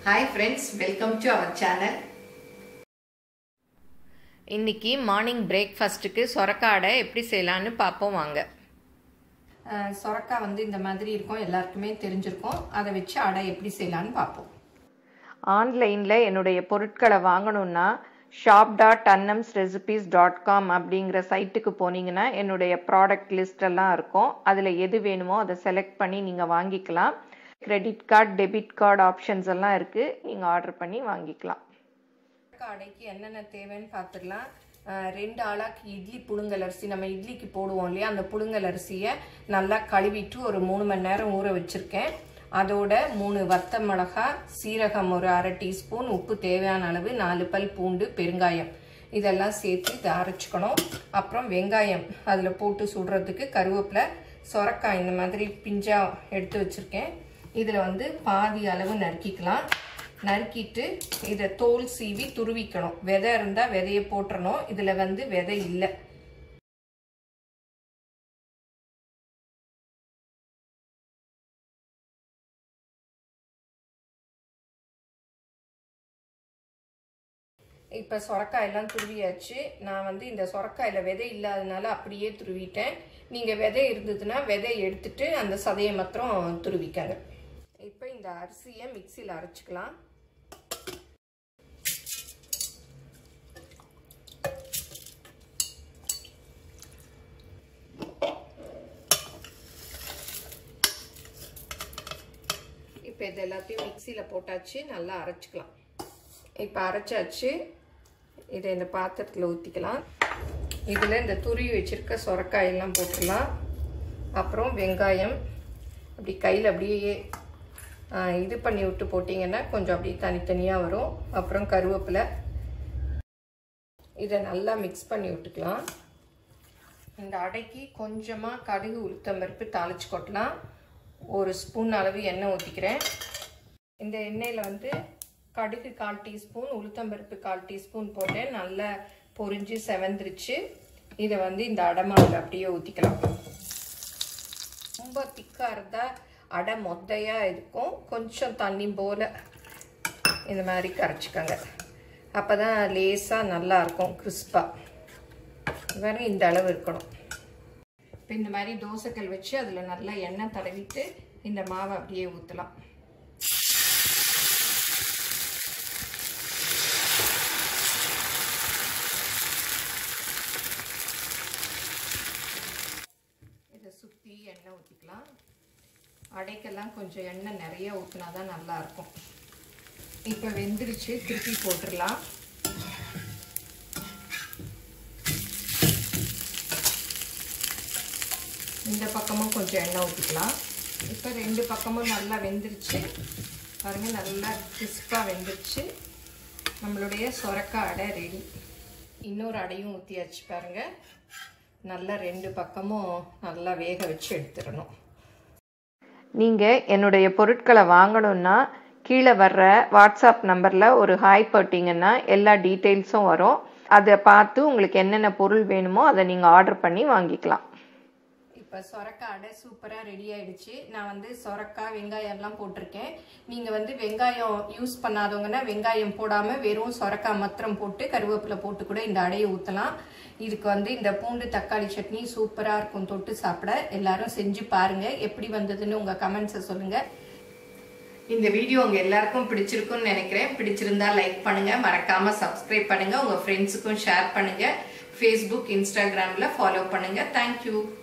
hi friends welcome to our channel இன்னைக்கு morning பிரேக்ஃபாஸ்ட்டுக்கு சொரக்காடை எப்படி செய்யலான்னு பார்ப்போம் வாங்க சொரக்காய் வந்து இந்த மாதிரி இருக்கும் எல்லாருக்குமே தெரிஞ்சிருக்கும் அதை வச்சு அடை எப்படி செய்யலான்னு பார்ப்போம் ஆன்லைனில் என்னுடைய பொருட்களை வாங்கணுன்னா shop dot Annams recipes dot com அப்படிங்கிற சைட்டுக்கு போனீங்கன்னா என்னுடைய ப்ராடக்ட் லிஸ்ட் எல்லாம் இருக்கும் அதில் எது வேணுமோ அதை செலக்ட் பண்ணி நீங்கள் வாங்கிக்கலாம் credit card debit card options எல்லாம் இருக்குது நீங்கள் ஆர்டர் பண்ணி வாங்கிக்கலாம் சொரக்காய் அடைக்கு என்னென்ன தேவைன்னு பார்த்துடலாம் அஹ் ரெண்டு ஆளாக்கு இட்லி புழுங்கல் அரிசி நம்ம இட்லிக்கு போடுவோம் இல்லையா அந்த புழுங்கல் அரிசியை நல்லா கழுவிட்டு ஒரு மூணு மணி நேரம் ஊற வச்சுருக்கேன் அதோட மூணு வத்த மிளகா சீரகம் ஒரு அரை டீஸ்பூன் உப்பு தேவையான அளவு நாலு பல் பூண்டு பெருங்காயம் இதெல்லாம் சேர்த்து இதை அரைச்சிக்கணும் அப்புறம் வெங்காயம் அதில் போட்டு சுடுறதுக்கு கருவேப்பிலை சொரக்காய் இந்த மாதிரி பிஞ்சா எடுத்து வச்சுருக்கேன் இதில் வந்து பாதி அளவு நறுக்கிக்கலாம் நறுக்கிட்டு இதை தோல் சீவி துருவிக்கணும் விதை இருந்தால் விதையை போட்டுறணும் இதில் வந்து விதை இல்லை இப்போ சொரக்காயெல்லாம் துருவியாச்சு நான் வந்து இந்த சொரக்காயில் விதை இல்லாதனால அப்படியே துருவிட்டேன் நீங்கள் விதை இருந்ததுன்னா விதை எடுத்துட்டு அந்த சதையை மாத்திரம் துருவிக்கங்க இப்போ இந்த அரிசியை மிக்சியில் அரைச்சிக்கலாம் இப்போ இது எல்லாத்தையும் மிக்சியில் போட்டாச்சு நல்லா அரைச்சிக்கலாம் இப்போ அரைச்சாச்சு இதை இந்த பாத்திரத்தில் ஊற்றிக்கலாம் இதில் இந்த துருவி வச்சுருக்க சொரக்காயெல்லாம் போட்டுடலாம் அப்புறம் வெங்காயம் அப்படி கையில் அப்படியே இது பண்ணி விட்டு போட்டிங்கன்னா கொஞ்சம் அப்படியே தனித்தனியாக வரும் அப்புறம் கருவேப்பிலை இதை நல்லா மிக்ஸ் பண்ணி விட்டுக்கலாம் இந்த அடைக்கு கொஞ்சமாக கடுகு உளுத்தம்பருப்பு தாளிச்சு கொட்டலாம் ஒரு ஸ்பூன் அளவு எண்ணெய் ஊற்றிக்கிறேன் இந்த எண்ணெயில் வந்து கடுகு கால் டீஸ்பூன் உளுத்தம்பருப்பு கால் டீஸ்பூன் போட்டேன் நல்லா பொரிஞ்சு செவந்துருச்சு இதை வந்து இந்த அடமாவில் அப்படியே ஊற்றிக்கலாம் ரொம்ப திக்காக இருந்தால் அடை மொத்தையாக இருக்கும் கொஞ்சம் தண்ணி போல் இந்த மாதிரி கரைச்சிக்கோங்க அப்போ தான் லேசாக நல்லாயிருக்கும் கிறிஸ்பாக வெறும் இந்த அளவு இருக்கணும் இப்போ இந்த மாதிரி தோசைக்கல் வச்சு அதில் நல்லா எண்ணெய் தடவிட்டு இந்த மாவை அப்படியே ஊற்றலாம் இதை சுற்றி எண்ணெய் ஊற்றிக்கலாம் அடைக்கெல்லாம் கொஞ்சம் எண்ணெய் நிறைய ஊற்றினா தான் நல்லாயிருக்கும் இப்போ வெந்துருச்சு திருப்பி போட்டுடலாம் இந்த பக்கமும் கொஞ்சம் எண்ணெய் ஊற்றிக்கலாம் இப்போ ரெண்டு பக்கமும் நல்லா வெந்துருச்சு பாருங்கள் நல்லா கிறிஸ்பாக வெந்துருச்சு நம்மளுடைய சொரக்காய் அடை ரெடி இன்னொரு அடையும் ஊற்றியாச்சு பாருங்கள் நல்லா ரெண்டு பக்கமும் நல்லா வேக வச்சு எடுத்துடணும் நீங்கள் என்னுடைய பொருட்களை வாங்கணுன்னா கீழே வர்ற வாட்ஸ்அப் நம்பரில் ஒரு ஹாய் போட்டிங்கன்னா எல்லா டீட்டெயில்ஸும் வரும் அதை பார்த்து உங்களுக்கு என்னென்ன பொருள் வேணுமோ அதை நீங்கள் ஆர்டர் பண்ணி வாங்கிக்கலாம் இப்போ சொரக்காய் அடை சூப்பராக ரெடி ஆயிடுச்சு நான் வந்து சொரக்காய் வெங்காயம் எல்லாம் போட்டிருக்கேன் நீங்கள் வந்து வெங்காயம் யூஸ் பண்ணாதவங்கன்னா வெங்காயம் போடாமல் வெறும் சொரக்காய் மாத்திரம் போட்டு கருவேப்பிலை போட்டு கூட இந்த அடையை ஊற்றலாம் இதுக்கு வந்து இந்த பூண்டு தக்காளி சட்னி சூப்பராக இருக்கும் தொட்டு சாப்பிட எல்லாரும் செஞ்சு பாருங்கள் எப்படி வந்ததுன்னு உங்கள் கமெண்ட்ஸை சொல்லுங்கள் இந்த வீடியோ உங்கள் எல்லாருக்கும் பிடிச்சிருக்கும்னு நினைக்கிறேன் பிடிச்சிருந்தா லைக் பண்ணுங்கள் மறக்காமல் சப்ஸ்கிரைப் பண்ணுங்கள் உங்கள் ஃப்ரெண்ட்ஸுக்கும் ஷேர் பண்ணுங்கள் ஃபேஸ்புக் இன்ஸ்டாகிராமில் ஃபாலோ பண்ணுங்கள் தேங்க்யூ